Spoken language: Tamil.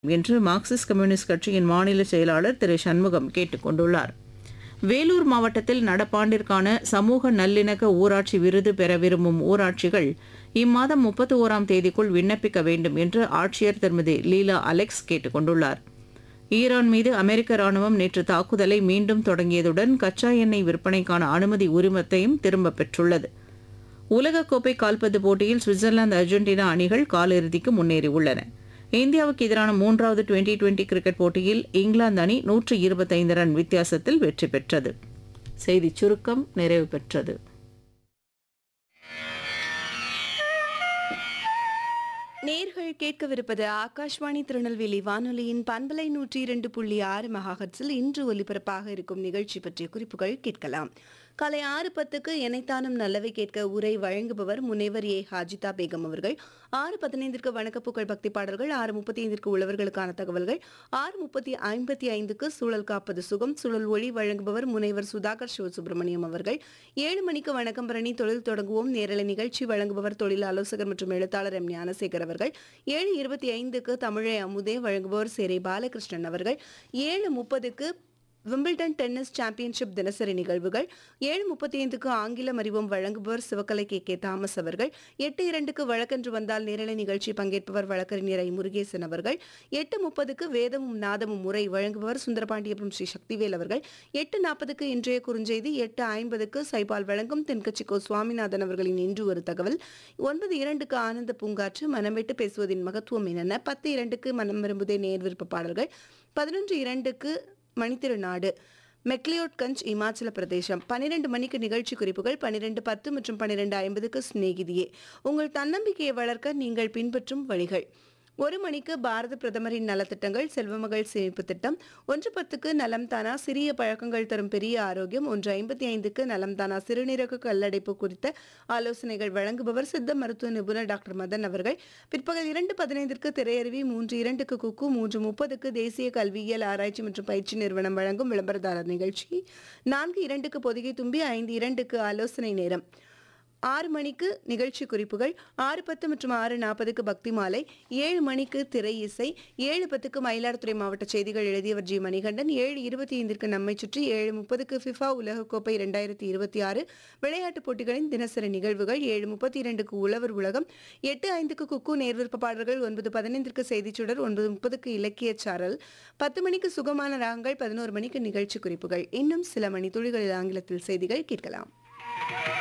என்று மார்க்சிஸ்ட் கம்யூனிஸ்ட் கட்சியின் மாநில செயலாளர் திரு சண்முகம் கேட்டுக் கொண்டுள்ளார் வேலூர் மாவட்டத்தில் நடப்பாண்டிற்கான சமூக நல்லிணக்க ஊராட்சி விருது பெற விரும்பும் ஊராட்சிகள் இம்மாதம் முப்பத்தி ஓராம் தேதிக்குள் விண்ணப்பிக்க வேண்டும் என்று ஆட்சியர் திருமதி லீலா அலெக்ஸ் கேட்டுக் கொண்டுள்ளார் ஈரான் மீது அமெரிக்க ராணுவம் நேற்று தாக்குதலை மீண்டும் தொடங்கியதுடன் கச்சா எண்ணெய் விற்பனைக்கான அனுமதி உரிமத்தையும் திரும்பப் பெற்றுள்ளது உலகக்கோப்பை கால்பந்து போட்டியில் சுவிட்சர்லாந்து அர்ஜென்டினா அணிகள் காலிறுதிக்கு முன்னேறியுள்ளன இந்தியாவுக்கு எதிரான மூன்றாவது டுவெண்டி டுவெண்டி கிரிக்கெட் போட்டியில் இங்கிலாந்து அணி நூற்று இருபத்தைந்து ரன் வித்தியாசத்தில் வெற்றி பெற்றது செய்திச் சுருக்கம் நிறைவு பெற்றது நேர்கள் கேட்கவிருப்பது ஆகாஷ்வாணி திருநெல்வேலி வானொலியின் பண்பலை நூற்றி இரண்டு புள்ளி ஆறு மெகாஹட்ஸில் இன்று ஒலிபரப்பாக இருக்கும் நிகழ்ச்சி பற்றிய குறிப்புகள் கேட்கலாம் காலை ஆறு பத்துக்கு எனைத்தானும் நல்லவை கேட்க உரை வழங்குபவர் முனைவர் ஏ ஹாஜிதா பேகம் அவர்கள் ஆறு பதினைந்திற்கு வணக்கப்புகழ் பக்தி பாடல்கள் ஆறு முப்பத்தி ஐந்திற்கு உழவர்களுக்கான தகவல்கள் ஆறு முப்பத்தி ஐம்பத்தி ஐந்துக்கு சூழல் காப்பது சுகம் சூழல் ஒளி வழங்குபவர் முனைவர் சுதாகர் சிவசுப்பிரமணியம் அவர்கள் ஏழு மணிக்கு வணக்கம் பரணி தொழில் தொடங்குவோம் நேரலை நிகழ்ச்சி வழங்குபவர் தொழில் ஆலோசகர் மற்றும் எழுத்தாளர் எம் ஞானசேகர் அவர்கள் ஏழு இருபத்தி ஐந்துக்கு தமிழை அமுதே வழங்குபவர் சேரை பாலகிருஷ்ணன் அவர்கள் ஏழு முப்பதுக்கு விம்பிள்டன் டென்னிஸ் சாம்பியன்ஷிப் தினசரி நிகழ்வுகள் ஏழு முப்பத்தி ஐந்துக்கு ஆங்கிலம் அறிவோம் வழங்குபவர் சிவகலை கே கே தாமஸ் அவர்கள் எட்டு இரண்டுக்கு வழக்கன்று வந்தால் நேரலை நிகழ்ச்சி பங்கேற்பவர் வழக்கறிஞர் ஐ முருகேசன் அவர்கள் எட்டு முப்பதுக்கு வேதமும் நாதமும் முறை வழங்குபவர் சுந்தரபாண்டியபுரம் ஸ்ரீ சக்திவேல் அவர்கள் எட்டு நாற்பதுக்கு இன்றைய குறுஞ்செய்தி எட்டு ஐம்பதுக்கு சைபால் வழங்கும் தென்கட்சிக்கோ சுவாமிநாதன் அவர்களின் இன்று ஒரு தகவல் ஒன்பது இரண்டுக்கு ஆனந்த பூங்காற்று மனம் விட்டு பேசுவதின் மகத்துவம் என்னென்ன பத்து இரண்டுக்கு மனம் விரும்புதே நேர் விருப்ப பாடல்கள் பதினொன்று இரண்டுக்கு மணித்திருநாடு மெக்லியோட்கஞ்ச் இமாச்சல பிரதேசம் பன்னிரண்டு மணிக்கு நிகழ்ச்சி குறிப்புகள் பன்னிரெண்டு பத்து மற்றும் பன்னிரெண்டு ஐம்பதுக்கு சிநேகிதியே உங்கள் தன்னம்பிக்கையை வளர்க்க நீங்கள் பின்பற்றும் வழிகள் ஒரு மணிக்கு பாரத பிரதமரின் நலத்திட்டங்கள் செல்வமகள் சேமிப்பு திட்டம் ஒன்று பத்துக்கு நலம் தானா சிறிய பழக்கங்கள் தரும் பெரிய ஆரோக்கியம் ஒன்று ஐம்பத்தி ஐந்துக்கு நலம் தானா சிறுநீரக கல்லடைப்பு குறித்த ஆலோசனைகள் வழங்குபவர் சித்த மருத்துவ நிபுணர் டாக்டர் மதன் அவர்கள் பிற்பகல் இரண்டு பதினைந்திற்கு திரையருவி மூன்று இரண்டுக்கு குக்கு மூன்று முப்பதுக்கு தேசிய கல்வியியல் ஆராய்ச்சி மற்றும் பயிற்சி நிறுவனம் வழங்கும் விளம்பரதாரர் நிகழ்ச்சி நான்கு இரண்டுக்கு பொதிகை தும்பி ஐந்து இரண்டுக்கு ஆலோசனை நேரம் ஆறு மணிக்கு நிகழ்ச்சி குறிப்புகள் ஆறு பத்து மற்றும் ஆறு நாற்பதுக்கு பக்தி மாலை ஏழு மணிக்கு திரை இசை ஏழு பத்துக்கு மயிலாடுதுறை மாவட்ட செய்திகள் எழுதியவர் ஜி மணிகண்டன் ஏழு இருபத்தி ஐந்திற்கு நம்மை சுற்றி ஏழு முப்பதுக்கு ஃபிஃபா உலகக்கோப்பை இரண்டாயிரத்தி இருபத்தி ஆறு விளையாட்டுப் போட்டிகளின் தினசரி நிகழ்வுகள் ஏழு முப்பத்தி இரண்டுக்கு உழவர் உலகம் எட்டு ஐந்துக்கு குக்கு நேர்விருப்ப பாடல்கள் ஒன்பது பதினைந்திற்கு செய்திச் சுடர் ஒன்பது முப்பதுக்கு இலக்கியச் சாரல் பத்து மணிக்கு சுகமான ராகங்கள் பதினோரு மணிக்கு நிகழ்ச்சி குறிப்புகள் இன்னும் சில மணி துளிகளில் ஆங்கிலத்தில் செய்திகள் கேட்கலாம்